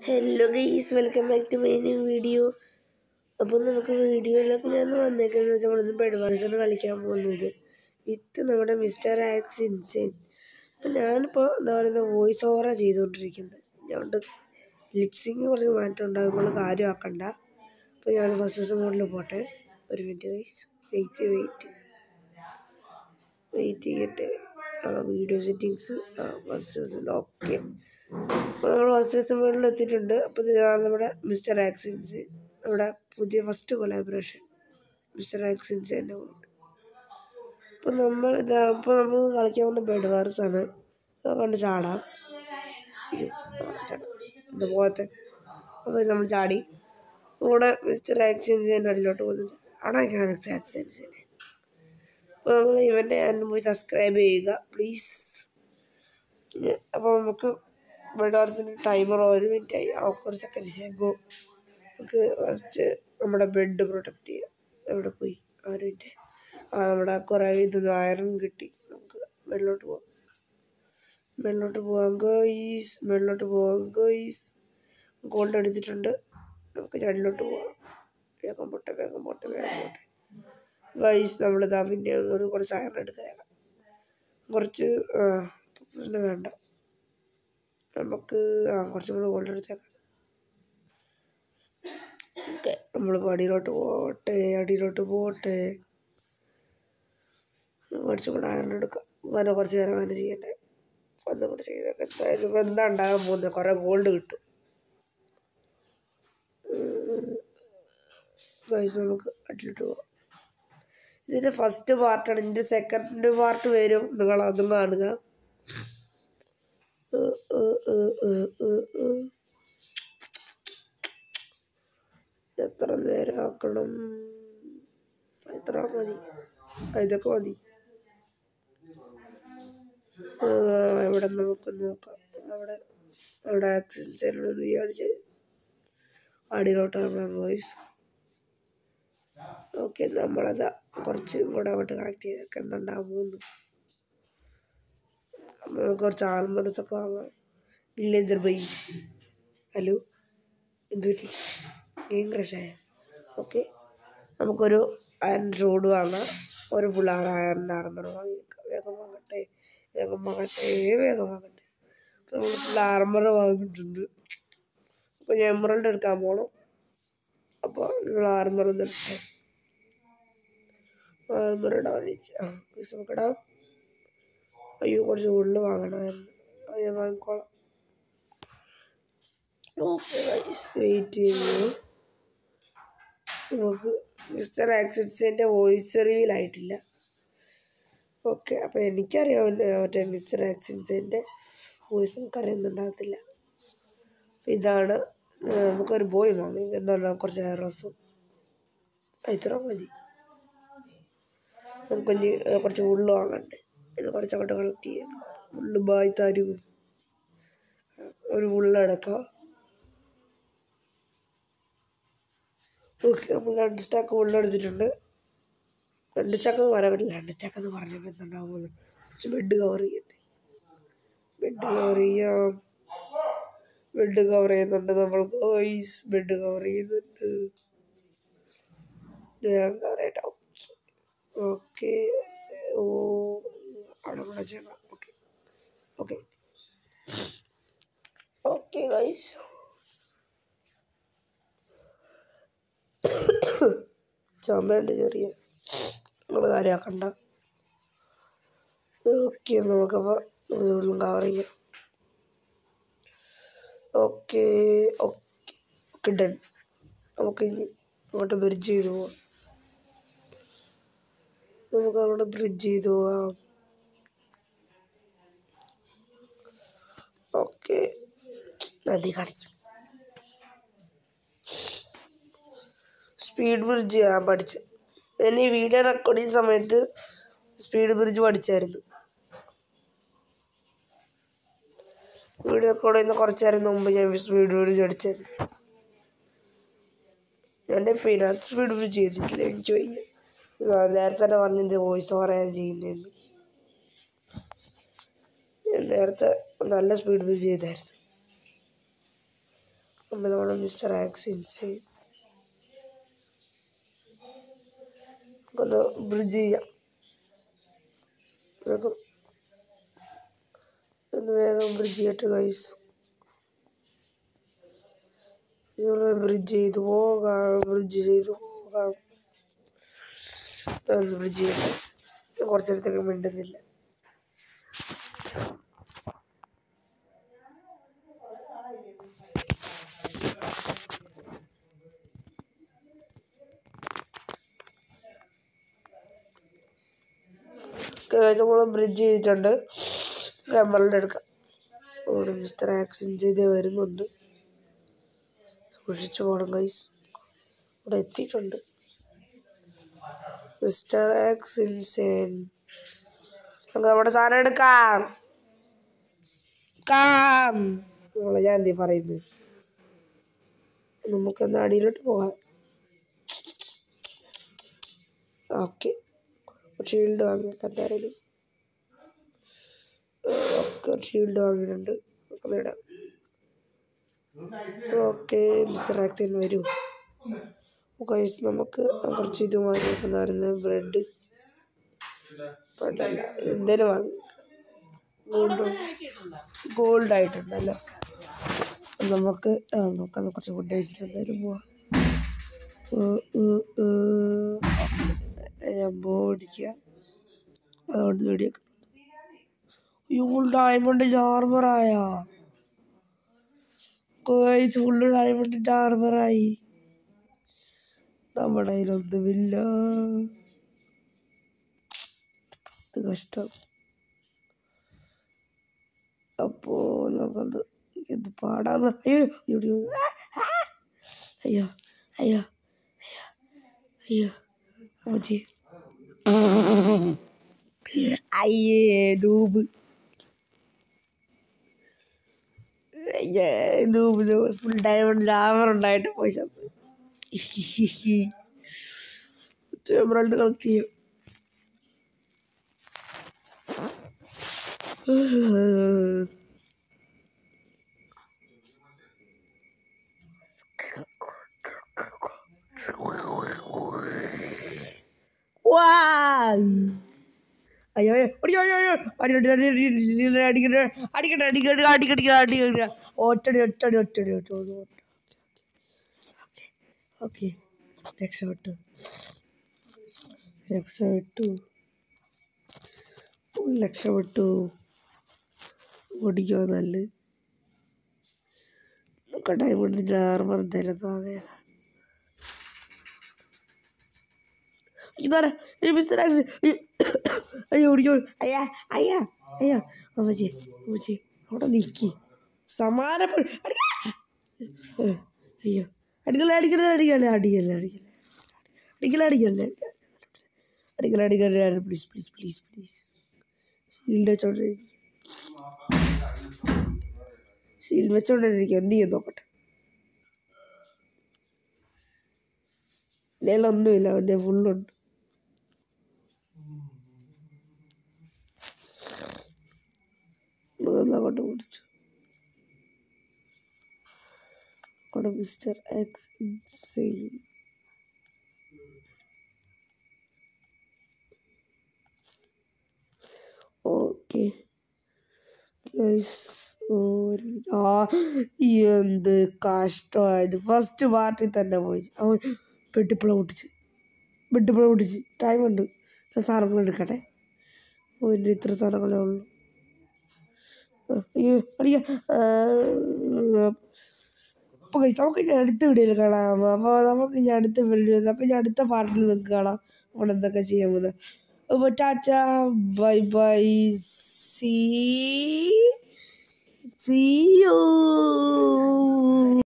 Hello guys welcome back to my new video അപ്പോൾ നമുക്ക് വീഡിയോയിലൊക്കെ ഞാൻ വന്നേക്കുന്നത് വെച്ചാൽ നമ്മളിന്ന് ബെഡ്വാർസാണ് കളിക്കാൻ പോകുന്നത് വിത്ത് നമ്മുടെ മിസ്റ്റർ ആക്സ് ഇൻസെൻ അപ്പോൾ ഞാനിപ്പോൾ എന്താ പറയുക വോയിസ് ഓവറാണ് ചെയ്തുകൊണ്ടിരിക്കുന്നത് അതുകൊണ്ട് ലിപ്സിങ് കുറച്ച് മാറ്റം ഉണ്ട് അതുകൊണ്ട് കാര്യമാക്കണ്ട അപ്പോൾ ഞാൻ ഫസ്റ്റ് ദിവസം മോഡിൽ പോട്ടെ ഒരു minute guys wait wait wait ചെയ്യട്ടെ ആ വീഡിയോ സെറ്റിങ്സ് ആ ഫസ്റ്റ് ദിവസം ഓക്കെ അപ്പോൾ നമ്മൾ ഫസ്റ്റ് ദിവസം മുകളിൽ എത്തിയിട്ടുണ്ട് അപ്പോൾ ഇത് ഞാൻ നമ്മുടെ മിസ്റ്റർ ആക്സിൻസ് നമ്മുടെ പുതിയ ഫസ്റ്റ് കൊലാബറേഷൻ മിസ്റ്റർ ആക്സിൻസ് എൻ്റെ കൂടെ അപ്പോൾ നമ്മൾ ഇതാ അപ്പോൾ നമ്മൾ കളിക്കാൻ പോകുന്ന ബെഡ് വാർസ് ആണ് അത് കൊണ്ട് ചാടാം അയ്യോ, ആ, ചാടാം ഇതുപോലത്തെ അപ്പോൾ ഇത് നമ്മൾ ചാടി കൂടെ മിസ്റ്റർ ആക്സിൻസിൻ്റെ അടിയിലോട്ട് പോകുന്നുണ്ട് അവിടെ ഞാൻ ആക്സിൻസിനെ അപ്പോൾ നമ്മൾ ഇവൻ്റെ ഞാൻ പോയി സബ്സ്ക്രൈബ് ചെയ്യുക പ്ലീസ് അപ്പോൾ നമുക്ക് ബെഡോർസിൻ്റെ ടൈമർ ഒരു മിനിറ്റ് ആയി ആ ഒരു സെക്കൻഡ് ശേഖോ നമുക്ക് ഫസ്റ്റ് നമ്മുടെ ബെഡ് പ്രൊട്ടക്റ്റ് ചെയ്യാം എവിടെ പോയി ആ ഒരു മിനിറ്റ് ആ നമ്മുടെ കുറേ ഇത് അയറൺ കിട്ടി നമുക്ക് വെള്ളോട്ട് പോവാം വെള്ളോട്ട് പോവാം ഗോയ്സ് വെള്ളോട്ട് പോവാം ഗോയ്സ് ഗോൾഡ് അടിച്ചിട്ടുണ്ട് നമുക്ക് രണ്ടിലോട്ട് പോവാം വേഗം പോട്ടെ വേഗം പോട്ടെ വേഗം പോട്ടെ ഗൈസ് നമ്മളിതാ പിന്നെ ഒരു കുറച്ച് അയറൺ എടുക്കാം കുറച്ച് ആ, പിന്നെ വേണ്ട നമുക്ക് ആ കുറച്ചും കൂടെ ഗോൾഡ് എടുത്തേക്കാം ഓക്കെ നമ്മൾ അടിയിലോട്ട് പോട്ടെ അടിയിലോട്ട് പോട്ടെ കുറച്ചും കൂടെ അയൺ എടുക്കാം അങ്ങനെ കുറച്ച് നേരം അങ്ങനെ ചെയ്യട്ടെ ഒന്നും കൂടെ ചെയ്തേക്കാം എന്തായാലും ഇപ്പം എന്താ ഉണ്ടാകാൻ പോകുന്നത് കുറേ ഗോൾഡ് കിട്ടും ഗൈസ് നമുക്ക് അടിയിലോട്ട് പോവാം ഇതിൻ്റെ ഫസ്റ്റ് പാർട്ടാണ് ഇതിൻ്റെ സെക്കൻഡ് പാർട്ട് വരും നിങ്ങൾ അതും കാണുക ഏ, ഏ, ഏ, ഏ, ഏ, ഏ. എത്ര നേരം ആക്കണം എത്ര മതി ആ, ഇതൊക്കെ മതി ആ, ഇവിടെ നമുക്ക് നോക്കാം അവിടെ അവിടെ ആക്സിഡൻറ്റ് ചെയ്യണമെന്ന് വിചാരിച്ച് അടിയിലോട്ടാണ് വോയിസ് ഓക്കെ നമ്മളത് കുറച്ച് കൂടെ അങ്ങോട്ട് കണക്ട് ചെയ്തൊക്കെ എന്തുണ്ടാകാൻ പോകുന്നു നമുക്ക് കുറച്ച് ആൽമണ്ട്സ് ഒക്കെ വാങ്ങാം വില്ലേജർ ബൈ ഹലോ എന്ത് പറ്റി ഗെയിം ക്രഷായ ഓക്കെ നമുക്കൊരു അയൺ റോഡ് വാങ്ങാം ഒരു ഫുൾ ആറ് അയൺ ആർമർ വാങ്ങിയേക്കാം വേഗം വാങ്ങട്ടെ വേഗം വാങ്ങട്ടെ വേഗം വാങ്ങട്ടെ അപ്പോൾ നമ്മൾ ഫുൾ ആർമർ വാങ്ങിയിട്ടുണ്ട് അപ്പോൾ ഞാൻ എമറൾഡ് എടുക്കാൻ പോകണം അപ്പോൾ നിങ്ങൾ ആർമർ ഒന്ന് എടുത്തേ ആർമർ ഇടാൻ ആ പൈസ നോക്കടാ അയ്യോ കുറച്ച് ഉള്ളു വാങ്ങണമായിരുന്നു അത് ഞാൻ വാങ്ങിക്കോളാം ഓക്കെ വെയിറ്റ് ചെയ്യുന്നു നമുക്ക് മിസ്റ്റർ ആക്സിഡൻസിൻ്റെ വോയിസ് റിവീലായിട്ടില്ല ഓക്കെ അപ്പോൾ എനിക്കറിയാം മറ്റേ മിസ്റ്റർ ആക്സിഡൻസിൻ്റെ വോയിസ് നമുക്കറിയുന്നുണ്ടാകത്തില്ല അപ്പോൾ ഇതാണ് ആ, നമുക്കൊരു ബോയ് വാങ്ങി എന്ന് പറഞ്ഞാൽ കുറച്ച് ഹെയർ റോസും ഇത്ര മതി നമുക്ക് ഇനി കുറച്ച് ഉള്ളു വാങ്ങണ്ടേ ഇത് കുറച്ച് അങ്ങോട്ട് കളക്ട് ചെയ്യാം ഉള്ളു ബായ് തരൂ ഒരു ഉള്ളടക്കാം ഓക്കെ നമ്മൾ രണ്ട് സ്റ്റാക്ക് ഉള്ളെടുത്തിട്ടുണ്ട് രണ്ട് സ്റ്റാക്ക് എന്ന് പറയാൻ പറ്റില്ല രണ്ട് സ്റ്റാക്ക് എന്ന് പറഞ്ഞപ്പോൾ എന്തുണ്ടാവുമല്ലോ ഫസ്റ്റ് ബെഡ് കവർ ചെയ്യട്ടെ ബെഡ് കവർ ചെയ്യാം ബെഡ് കവർ ചെയ്യുന്നുണ്ട് നമ്മൾ ഗോയ്സ് ബെഡ് കവർ ചെയ്യുന്നുണ്ട് ഞാൻ കവർ ചെയ്യട്ടെ ഓക്കെ ഓ അവിടെ കൂടെ ചെയ്യണം ഓക്കെ ഓക്കെ ഓക്കെ ഗൈസ് ചുമയുണ്ട് ചെറിയ നമ്മൾ കാര്യമാക്കണ്ട ഓക്കെ നമുക്കപ്പോൾ ഇതുള്ളും കവർ ചെയ്യാം ഓക്കെ ഓക്കെ ഡൺ നമുക്ക് ഇനി അങ്ങോട്ട് ബ്രിഡ്ജ് ചെയ്ത് പോവാം നമുക്ക് അങ്ങോട്ട് ബ്രിഡ്ജ് ചെയ്ത് പോവാം ഓക്കെ നദി കാണിച്ചു സ്പീഡ് ബ്രിഡ്ജ് ഞാൻ പഠിച്ചു ഞാൻ ഈ വീഡിയോ റെക്കോർഡ് ചെയ്യുന്ന സമയത്ത് സ്പീഡ് ബ്രിഡ്ജ് പഠിച്ചായിരുന്നു വീഡിയോ റെക്കോർഡ് ചെയ്യുന്ന കുറച്ച് നേരം മുമ്പ് ഞാൻ സ്പീഡ് ബ്രിഡ്ജ് പഠിച്ചായിരുന്നു ഞാൻ പിന്നെ സ്പീഡ് ബ്രിഡ്ജ് ചെയ്തിട്ടില്ല എനിക്ക് വയ്യ ഞാൻ നേരത്തെ തന്നെ പറഞ്ഞത് വോയിസ് ഓവർ ഞാൻ ചെയ്യുന്നതെന്ന് ഞാൻ നേരത്തെ നല്ല സ്പീഡ് ബ്രിഡ്ജ് ചെയ്തായിരുന്നു ഉണ്ട് നമ്മുടെ മിസ്റ്റർ ആക്സിൻസ് നമുക്കൊന്ന് ബ്രിഡ്ജ് ചെയ്യാം വേഗം ഒന്ന് വേഗം ബ്രിഡ്ജ് ചെയ്യട്ടെ ഗൈസ് ബ്രിഡ്ജ് ചെയ്ത് പോകാം ബ്രിഡ്ജ് ചെയ്ത് പോകാം ഒന്ന് ബ്രിഡ്ജ് ചെയ്യട്ടെ ഞാൻ കുറച്ച് നേരത്തേക്ക് മിണ്ടുന്നില്ല നമ്മൾ ബ്രിഡ്ജ് ചെയ്തിട്ടുണ്ട് എമറൽഡ് എടുക്കാം ഇവിടെ മിസ്റ്റർ ആക്ഷൻ ചെയ്ത് വരുന്നുണ്ട് സൂക്ഷിച്ചു പോകണം ഗൈസ് ഇവിടെ എത്തിയിട്ടുണ്ട് മിസ്റ്റർ എക്സ് ഇൻസേൻ നമുക്ക് നമ്മുടെ സാധനം എടുക്കാം കാം നമ്മളെ ഞാൻ എന്തീ പറയുന്നത് നമുക്കെന്നാ അടിയിലോട്ട് പോകാം ഓക്കെ ഷീൽഡ് വാങ്ങിയേക്കാം എന്തായാലും ഓക്കെ ഷീൽഡ് വാങ്ങിയിട്ടുണ്ട് നമുക്കത് ഇടാം ഓക്കെ മിസ്റ്റർ ആക്സിൻ വരൂ ഗൈസ് നമുക്ക് കുറച്ച് ഇത് വാങ്ങിയേക്കുന്നായിരുന്നു ബ്രെഡ് ബ്രെഡല്ല എന്തേലും വാങ്ങി ഗോൾഡ് ഗോൾഡ് ആയിട്ടുണ്ടല്ലോ അപ്പം നമുക്ക് ആ, നോക്കാം കുറച്ച് ഫുഡ് കഴിച്ചിട്ട് എന്തായാലും പോവാം ഉം, ഉം, ഉം. ഞാൻ ബോ അടിക്കുക അതുകൊണ്ട് വെടിയൊക്കെ ഫുൾ ഡയമണ്ടിൻ്റെ ആർമറായ ഗൈസ് ഫുള്ള് ഡയമണ്ടിൻ്റെ ആർമറായി നമ്മുടെ കയ്യിലൊന്നുമില്ല ഇത് കഷ്ടം അപ്പോ നമുക്കത് ഇത് പാടാന്ന് അയ്യോ ഇവിടെ ആ, ആ. അയ്യോ അയ്യോ അയ്യോ അയ്യോ അമ്മച്ചി അയ്യേ നൂബ് അയ്യേ നൂബ് നൂബ് ഫുൾ ഡയമണ്ട് ലാവർ ഉണ്ടായിട്ട് പോയി ശബ്ദം എമറൽഡ് കളക്ട് ചെയ്യും വായ് അയ്യോ അയ്യോ അയ്യോ അയ്യോ അയ്യോ അടി അടി അടി അടി അടിക്കട്ടെ അടിക്കട്ടെ അടിക്കട്ടെ അടിക്കട്ടെ അടിക്കട്ടെ ഒറ്റടി ഒറ്റടി ഒറ്റടി ഒറ്റടി ഓക്കെ രക്ഷപ്പെട്ടു രക്ഷപ്പെട്ടു രക്ഷപ്പെട്ടു ഓടിക്കോ നല്ല ഡയമണ്ടിൻ്റെ ആർമർ എന്തായാലും താഴെയാണ് ഇതാരാ ഈ മിസ്റ്റർ ആക്സ് അയ്യോ ഓടിക്കോ അയ്യാ അയ്യാ അയ്യാ അമ്മച്ചി അമ്മച്ചി അവിടെ നിൽക്കി സമാനപ്പെ അയ്യോ അടിക്കല അടിക്കല അടിക്കല അടിക്കല അടിക്കല അടിക്കല അടിക്കല അടിക്കല അടിക്കല please please please please shield വെച്ചോണ്ടിരിക്കുക ഷീൽഡ് വെച്ചോണ്ടിരിക്കുക എന്ത് ചെയ്യും നോക്കട്ടെ ഇതിലൊന്നുമില്ല അവൻ്റെ ഫുള്ളുണ്ട് അങ്ങോട്ട് പിടിച്ചു അവിടെ മിസ്റ്റർ എക്സ് ഇൻസെയിൻ ഓക്കെ ആ എന്ത് കഷ്ടമായത് ഫസ്റ്റ് പാർട്ടിൽ തന്നെ പോയി അവൻ വെട്ടിപ്പുള പൊട്ടിച്ച് വെട്ടിപ്പുള പൊട്ടിച്ച് ടൈമുണ്ട് സാധനങ്ങൾ എടുക്കട്ടെ ഓൻ്റെ ഇത്ര സാധനങ്ങളേ ഉള്ളൂ ആ, അയ്യോ അടിയ അപ്പോൾ guys, നമുക്ക് ഇനി അടുത്ത വീഡിയോയിൽ കാണാം അപ്പോൾ നമുക്ക് ഇനി അടുത്ത വീഡിയോ അപ്പോൾ ഇനി അടുത്ത പാർട്ടിൽ നിങ്ങൾക്ക് കാണാം നമ്മൾ എന്തൊക്കെ ചെയ്യാൻ പോകുന്നത് അപ്പോൾ tata bye bye see see U